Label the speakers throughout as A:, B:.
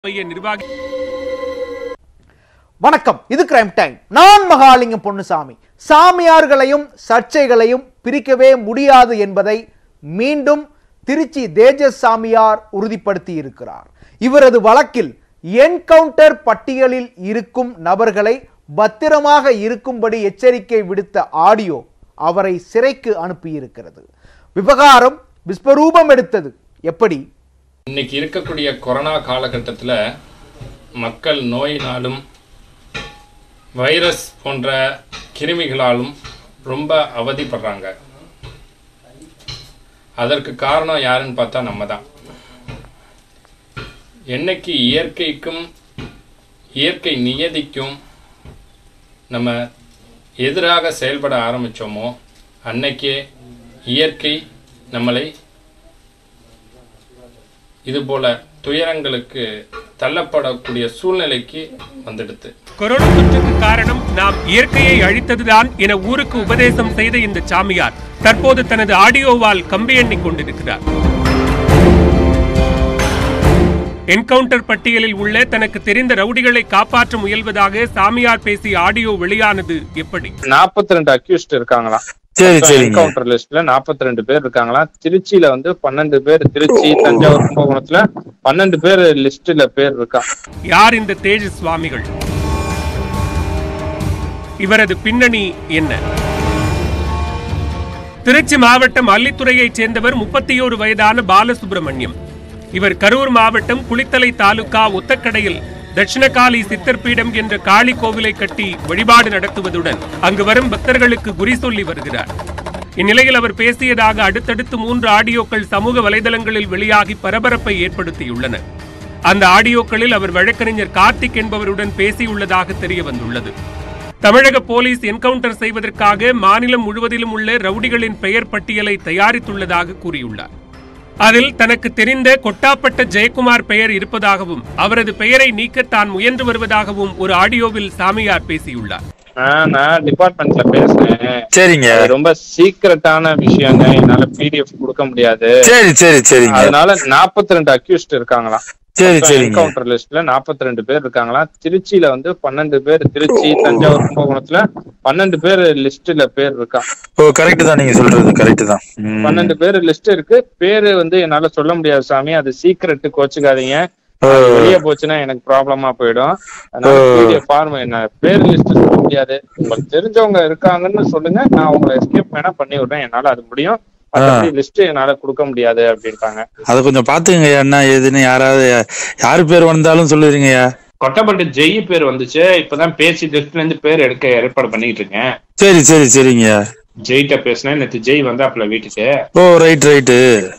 A: மைய நிர்வாகி
B: வணக்கம் இது கிரைம் டைம் நான் மகாலிங்கம் பொன்னுசாமி சாமியார்களையும் சர்ச்சைகளையும் பிரிக்கவே முடியாது என்பதை மீண்டும் திருச்சி தேஜஸ் சாமியார் உறுதிப்படுத்தி இருக்கிறார் இவரது வழக்கில் என்கவுண்டர் பட்டியலில் இருக்கும் நபர்களை பத்திரமாக இருக்கும்படி எச்சரிக்கை விடுத்த ஆடியோ அவரை சிறைக்கு அனுப்பியிருக்கிறது விவகாரம் விஸ்வரூபம் எடுத்தது எப்படி
C: இன்னைக்கு இருக்கக்கூடிய கொரோனா காலகட்டத்தில் மக்கள் நோயினாலும் வைரஸ் போன்ற கிருமிகளாலும் ரொம்ப அவதிப்படுறாங்க அதற்கு காரணம் யாருன்னு பார்த்தா நம்ம தான் என்னைக்கு இயற்கைக்கும் இயற்கை நியதிக்கும் நம்ம எதிராக செயல்பட ஆரம்பித்தோமோ அன்னைக்கே இயற்கை நம்மளை இதுபோல துயரங்களுக்கு தள்ளப்படக்கூடிய சூழ்நிலைக்கு வந்துடுது
A: கொரோனா தொற்றுக்கு காரணம் நாம் இயற்கையை அழித்ததுதான் என ஊருக்கு உபதேசம் செய்த இந்த சாமியார் தற்போது தனது ஆடியோவால் கம்பி எண்ணிக் கொண்டிருக்கிறார் என்கவுண்டர் பட்டியலில் உள்ள தனக்கு தெரிந்த ரவுடிகளை காப்பாற்ற முயல்வதாக சாமியார் பேசிய ஆடியோ வெளியானது எப்படி
C: நாற்பத்தி ரெண்டு அக்யூஸ்ட் இருக்காங்களாம்
D: சரி சரிங்க
C: என்கவுண்டர் லிஸ்ட்ல நாற்பத்தி ரெண்டு பேர் இருக்காங்களாம் திருச்சியில வந்து பன்னெண்டு பேர் திருச்சி தஞ்சாவூர் கும்பகோணத்துல பன்னெண்டு பேர் லிஸ்ட்ல பேர் இருக்கா
A: யார் இந்த தேஜஸ் சுவாமிகள் இவரது பின்னணி என்ன திருச்சி மாவட்டம் அல்லித்துறையைச் சேர்ந்தவர் முப்பத்தியோரு வயதான பாலசுப்பிரமணியம் இவர் கரூர் மாவட்டம் குளித்தலை தாலுகா ஒத்தக்கடையில் தட்சிணகாளி சித்தர் பீடம் என்ற காளி கோவிலை கட்டி வழிபாடு நடத்துவதுடன் அங்கு வரும் பக்தர்களுக்கு குறி சொல்லி வருகிறார் இந்நிலையில் அவர் பேசியதாக அடுத்தடுத்து மூன்று ஆடியோக்கள் சமூக வலைதளங்களில் வெளியாகி பரபரப்பை ஏற்படுத்தியுள்ளன அந்த ஆடியோக்களில் அவர் வழக்கறிஞர் கார்த்திக் என்பவருடன் பேசியுள்ளதாக தெரிய வந்துள்ளது தமிழக போலீஸ் என்கவுண்டர் செய்வதற்காக மாநிலம் முழுவதிலும் உள்ள ரவுடிகளின் பெயர் பட்டியலை தயாரித்துள்ளதாக கூறியுள்ளார் அதில் தனக்கு தெரிந்த கொட்டாப்பட்ட ஜெயக்குமார் பெயர் இருப்பதாகவும் அவரது பெயரை நீக்க தான் முயன்று வருவதாகவும் ஒரு ஆடியோவில் சாமியார் பேசியுள்ளார்
C: ஆஹ் நான் டிபார்ட்மெண்ட்ல பேசுறேன்
D: சரிங்க
C: அது ரொம்ப சீக்கிரட்டான விஷயங்க என்னால பிடிஎஃப் கொடுக்க முடியாது
D: சரி சரி சரிங்க
C: அதனால நாற்பத்தி ரெண்டு அக்யூஸ்ட் இருக்காங்களாம்
D: சரி சரிங்க
C: என்கவுண்டர் லிஸ்ட்ல நாற்பத்தி ரெண்டு பேர் இருக்காங்களாம் திருச்சியில வந்து பன்னெண்டு பேர் திருச்சி தஞ்சாவூர் கும்பகோணத்துல பன்னெண்டு பேர் லிஸ்ட்ல பேர் இருக்கா
D: ஓ கரெக்ட் தான் நீங்க சொல்றது கரெக்ட் தான் ம்.
C: பன்னெண்டு பேர் லிஸ்ட் இருக்கு பேரு வந்து என்னால சொல்ல முடியாது சாமி அது சீக்கிரட் கோச்சுக்காதீங்க அது வெளியே போச்சுன்னா எனக்கு ப்ராப்ளமா போயிடும் அதனால பிடிஎஃப் ஃபார்ம் என்ன பேர் லிஸ்ட் சொல்ல முடியாது உங்களுக்கு தெரிஞ்சவங்க இருக்காங்கன்னு சொல்லுங்க நான் உங்களை எஸ்கேப் வேணா பண்ணி விடுறேன் என்னால அது முடியும் லிஸ்ட் என்னால கொடுக்க முடியாது அப்படின்ட்டாங்க
D: அதை கொஞ்சம் பாத்துக்கங்கய்யா என்ன ஏதுன்னு யாராவது யாரு பேர் வந்தாலும் சொல்லுறீங்கய்யா
C: கொட்டப்பட்டு ஜெய் பேர் வந்துச்சு இப்பதான் பேசி லிஸ்ட்ல இருந்து பேர் எடுக்க ஏற்பாடு பண்ணிட்டு இருக்கேன்
D: சரி சரி சரிங்கய்யா
C: ஜெய்கிட்ட பேசினேன் நேற்று ஜெய் வந்தாப்புல வீட்டுக்கு
D: ஓ ரைட் ரைட்டு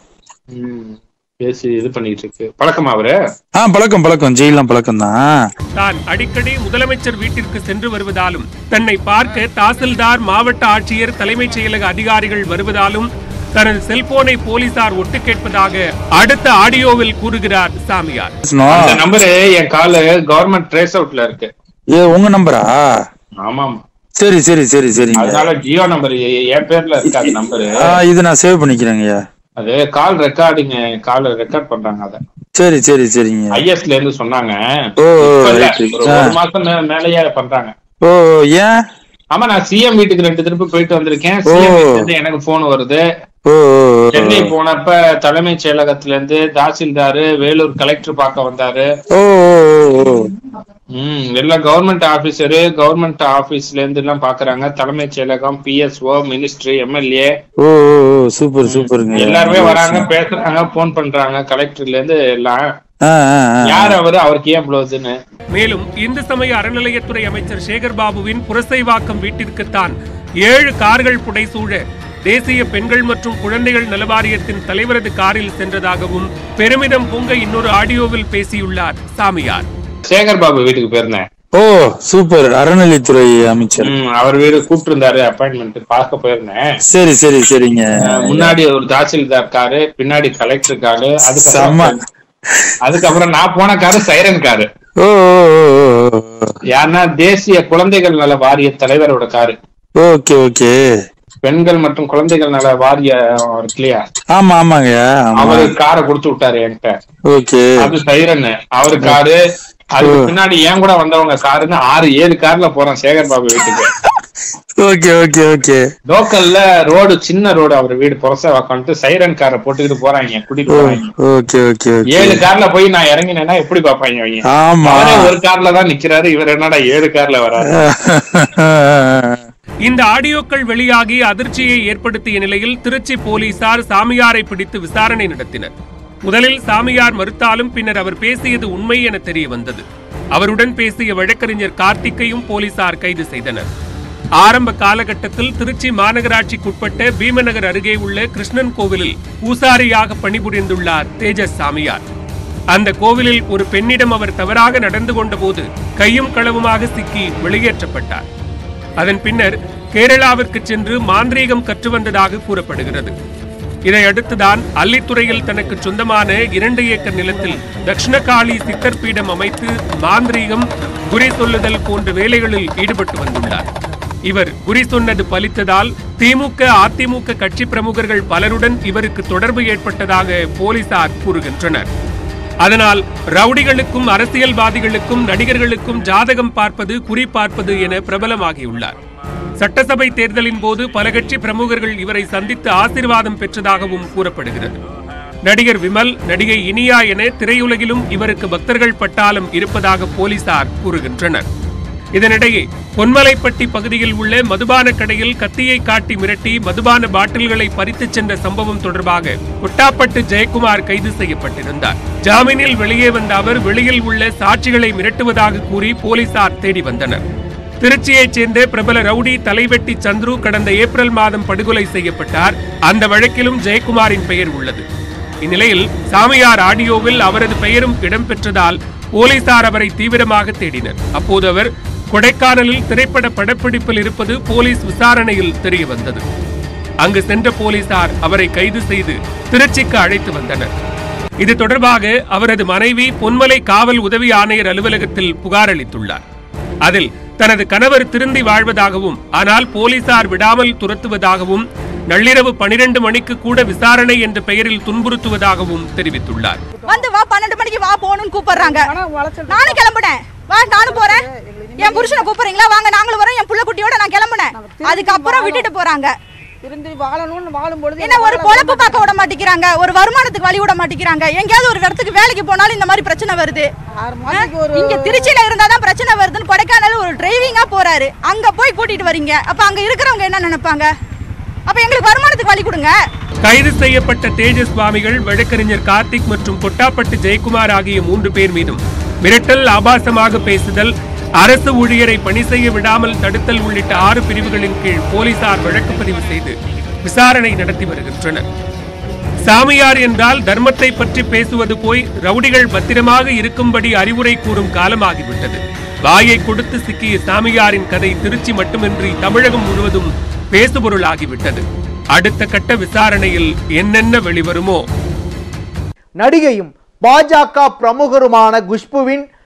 C: ம், பேசி இது பண்ணிட்டு இருக்கு பழக்கமா அவரு
D: ஆ பழக்கம் பழக்கம் ஜெயிலாம் பழக்கம் தான்
A: தான் அடிக்கடி முதலமைச்சர் வீட்டிற்கு சென்று வருவதாலும் தன்னை பார்க்க தாசில்தார் மாவட்ட ஆட்சியர் தலைமைச் செயலக அதிகாரிகள் வருவதாலும் தனது செல்போனை போலீசார் ஒட்டு கேட்பதாக அடுத்த ஆடியோவில் கூறுகிறார் சாமியார்
C: இந்த நம்பரு என் காலு கவர்மெண்ட் ட்ரேஸ் அவுட்ல இருக்கு
D: ஏ உங்க நம்பரா
C: ஆமாம்
D: சரி சரி சரி சரிங்க
C: அதனால ஜியோ நம்பர் என் பேர்ல இருக்கு அந்த நம்பரு
D: ஆ இது நான் சேவ் பண்ணிக்கிறேங்கய்யா
C: அது கால் ரெக்கார்டிங் கால் ரெக்கார்ட் பண்றாங்க அத
D: சரி சரி சரிங்க
C: ஐஎஸ்ல இருந்து சொன்னாங்க
D: ஓ
C: இப்ப இல்ல,
D: ரைட்
C: ஒரு ஒரு மாசம் மே- மேலயே பண்றாங்க
D: ஓ ஏன்
C: ஆமா நான் சிஎம் வீட்டுக்கு ரெண்டு திருப்பி போயிட்டு வந்திருக்கேன்
D: ஓ.
C: சிஎம் இருந்து எனக்கு போன் வருது
D: ஓ ஓ, ஓ.
C: சென்னை போனப்ப தலைமைச் செயலகத்துல இருந்து தாசில்தாரு வேலூர் கலெக்டர் பார்க்க வந்தாரு
D: ஓ ஓ, ஓ, ஓ.
C: ம் எல்லாம் கவர்மெண்ட் ஆபீசரு கவர்மெண்ட் ஆபீஸ்ல இருந்து எல்லாம் பாக்குறாங்க தலைமைச் செயலகம் பிஎஸ்ஓ மினிஸ்ட்ரி எம்எல்ஏ
D: ஓ ஓ ஓ சூப்பர் சூப்பருங்க
C: எல்லாருமே வராங்க பேசுறாங்க போன் பண்றாங்க கலெக்டர்ல இருந்து எல்லாம்
D: ஆ ஆ ஆ.
C: யார் அவரு அவருக்கு ஏன் இவ்வளவுன்னு
A: மேலும் இந்து சமய அறநிலையத்துறை அமைச்சர் சேகர் பாபுவின் புரசைவாக்கம் வீட்டிற்குத்தான் ஏழு கார்கள் புடைசூழ தேசிய பெண்கள் மற்றும் குழந்தைகள் நலவாரியத்தின் தலைவரது காரில் சென்றதாகவும் பெருமிதம் பொங்க இன்னொரு ஆடியோவில் பேசியுள்ளார் சாமியார்
C: சேகர் பாபு வீட்டுக்கு போயிருந்தேன்
D: ஓ சூப்பர் அறநிலைத்துறை அமைச்சர்
C: ம், அவர் வீடு கூப்பிட்டு இருந்தாரு அப்பாயின்மெண்ட் பார்க்க போயிருந்தேன்
D: சரி சரி சரிங்க
C: அஹ், முன்னாடி ஒரு தாசில்தார் காரு பின்னாடி கலெக்டர் காரு
D: செம்ம.
C: அதுக்கப்புறம் அதுக்கப்புறம் நான் போன காரு சைரன் காரு
D: ஓ ஓ, ஓ, ஓ, ஓ.
C: யாருன்னா தேசிய குழந்தைகள் நல வாரிய தலைவரோட காரு
D: ஓகே ஓகே
C: பெண்கள் மற்றும் குழந்தைகள் நல வாரிய இருக்கு இல்லையா
D: ஆமா ஆமாங்கய்யா ஆமா
C: அவரு காரை கொடுத்து விட்டாரு என்கிட்ட
D: ஓகே
C: அது சைரன் அவரு காரு அதுக்கு பின்னாடி ஏன் கூட வந்தவங்க காருன்னு ஆறு ஏழு கார்ல போறோம் சேகர் பாபு வீட்டுக்கு
D: ஓகே ஓகே ஓகே
C: லோக்கல்ல ரோடு சின்ன ரோடு அவர் வீடு புறசா உக்காந்துட்டு சைரன் காரை போட்டுக்கிட்டு போறாங்க கூட்டிட்டு போறாங்க
D: ஓகே ஓகே ஓகே
C: ஏழு கார்ல போய் நான் இறங்கினேன்னா எப்படி பாப்பாங்க அவங்க
D: ஆமா
C: அவரே ஒரு கார்ல தான் நிக்கிறாரு இவர் என்னடா ஏழு கார்ல வராரு
A: இந்த ஆடியோக்கள் வெளியாகி அதிர்ச்சியை ஏற்படுத்திய நிலையில் திருச்சி போலீசார் சாமியாரை பிடித்து விசாரணை நடத்தினர் முதலில் சாமியார் மறுத்தாலும் பின்னர் அவர் பேசியது உண்மை என தெரிய வந்தது அவருடன் பேசிய வழக்கறிஞர் கார்த்திக்கையும் போலீசார் கைது செய்தனர் ஆரம்ப காலகட்டத்தில் திருச்சி மாநகராட்சிக்குட்பட்ட பீமநகர் அருகே உள்ள கிருஷ்ணன் கோவிலில் பூசாரியாக பணிபுரிந்துள்ளார் தேஜஸ் சாமியார் அந்த கோவிலில் ஒரு பெண்ணிடம் அவர் தவறாக நடந்து கொண்டபோது கையும் களவுமாக சிக்கி வெளியேற்றப்பட்டார் அதன் பின்னர் கேரளாவிற்கு சென்று மாந்திரீகம் கற்று வந்ததாக கூறப்படுகிறது இதையடுத்துதான் அல்லித்துறையில் தனக்கு சொந்தமான இரண்டு ஏக்கர் நிலத்தில் தக்ஷணகாளி சித்தர் பீடம் அமைத்து மாந்திரீகம் குறி சொல்லுதல் போன்ற வேலைகளில் ஈடுபட்டு வந்துள்ளார் இவர் குறி சொன்னது பலித்ததால் திமுக அதிமுக கட்சி பிரமுகர்கள் பலருடன் இவருக்கு தொடர்பு ஏற்பட்டதாக போலீசார் கூறுகின்றனர் அதனால் ரவுடிகளுக்கும் அரசியல்வாதிகளுக்கும் நடிகர்களுக்கும் ஜாதகம் பார்ப்பது குறி பார்ப்பது என பிரபலமாகியுள்ளார் சட்டசபை தேர்தலின் போது பல கட்சி பிரமுகர்கள் இவரை சந்தித்து ஆசீர்வாதம் பெற்றதாகவும் கூறப்படுகிறது நடிகர் விமல் நடிகை இனியா என திரையுலகிலும் இவருக்கு பக்தர்கள் பட்டாளம் இருப்பதாக போலீசார் கூறுகின்றனர் இதனிடையே பொன்மலைப்பட்டி பகுதியில் உள்ள மதுபான கடையில் கத்தியை காட்டி மிரட்டி மதுபான பாட்டில்களை பறித்துச் சென்ற சம்பவம் தொடர்பாக கொட்டாப்பட்டு ஜெயக்குமார் கைது செய்யப்பட்டிருந்தார் ஜாமீனில் வெளியே வந்த அவர் வெளியில் உள்ள சாட்சிகளை மிரட்டுவதாக கூறி போலீசார் தேடி வந்தனர் திருச்சியைச் சேர்ந்த பிரபல ரவுடி தலைவெட்டி சந்துரு கடந்த ஏப்ரல் மாதம் படுகொலை செய்யப்பட்டார் அந்த வழக்கிலும் ஜெயக்குமாரின் பெயர் உள்ளது இந்நிலையில் சாமியார் ஆடியோவில் அவரது பெயரும் இடம்பெற்றதால் போலீசார் அவரை தீவிரமாக தேடினர் அப்போது அவர் கொடைக்கானலில் திரைப்பட படப்பிடிப்பில் இருப்பது போலீஸ் விசாரணையில் தெரிய வந்தது அங்கு சென்ற போலீசார் அவரை கைது செய்து திருச்சிக்கு அழைத்து வந்தனர் இது தொடர்பாக அவரது மனைவி பொன்மலை காவல் உதவி ஆணையர் அலுவலகத்தில் புகார் அளித்துள்ளார் அதில் தனது கணவர் திருந்தி வாழ்வதாகவும் ஆனால் போலீசார் விடாமல் துரத்துவதாகவும் நள்ளிரவு பனிரெண்டு மணிக்கு கூட விசாரணை என்ற பெயரில் துன்புறுத்துவதாகவும் தெரிவித்துள்ளார்
E: வந்து வா பன்னெண்டு மணிக்கு வா போகணும்னு கூப்பிடுறாங்க நானும் கிளம்புனேன் வா நானும் போறேன் என் புருஷனை கூப்பிடுறீங்களா வாங்க நாங்களும் வரோம் என் புள்ள குட்டியோட நான் கிளம்புனேன் அதுக்கப்புறம் விட்டுட்டு போறாங்க
F: இருந்து வாழணும்னு வாழும்பொழுது
E: என்ன ஒரு பொழப்பு பார்க்க விட மாட்டேங்கிறாங்க ஒரு வருமானத்துக்கு வழி விட மாட்டேங்கிறாங்க எங்கேயாவது ஒரு இடத்துக்கு வேலைக்கு போனாலும் இந்த மாதிரி பிரச்சனை வருது
F: ஆறு மாசத்துக்கு ஒரு
E: இங்க திருச்சியில இருந்தாதான் பிரச்சனை வருதுன்னு கொடைக்கானல் ஒரு டிரைவிங்கா போறாரு அங்க போய் கூட்டிட்டு வரீங்க அப்ப அங்க இருக்கிறவங்க என்ன நினைப்பாங்க அப்ப எங்களுக்கு வருமானத்துக்கு வழி கொடுங்க
A: கைது செய்யப்பட்ட தேஜஸ் சுவாமிகள் வழக்கறிஞர் கார்த்திக் மற்றும் கொட்டாப்பட்டு ஜெயக்குமார் ஆகிய மூன்று பேர் மீதும் மிரட்டல் ஆபாசமாக பேசுதல் அரசு ஊழியரை பணி செய்ய விடாமல் தடுத்தல் உள்ளிட்ட ஆறு பிரிவுகளின் கீழ் போலீசார் வழக்கு பதிவு செய்து விசாரணை நடத்தி வருகின்றனர் சாமியார் என்றால் தர்மத்தை பற்றி பேசுவது போய் ரவுடிகள் பத்திரமாக இருக்கும்படி அறிவுரை கூறும் காலமாகிவிட்டது வாயை கொடுத்து சிக்கிய சாமியாரின் கதை திருச்சி மட்டுமின்றி தமிழகம் முழுவதும் பேசுபொருளாகிவிட்டது அடுத்த கட்ட விசாரணையில் என்னென்ன வெளிவருமோ
B: நடிகையும் பாஜக பிரமுகருமான குஷ்புவின்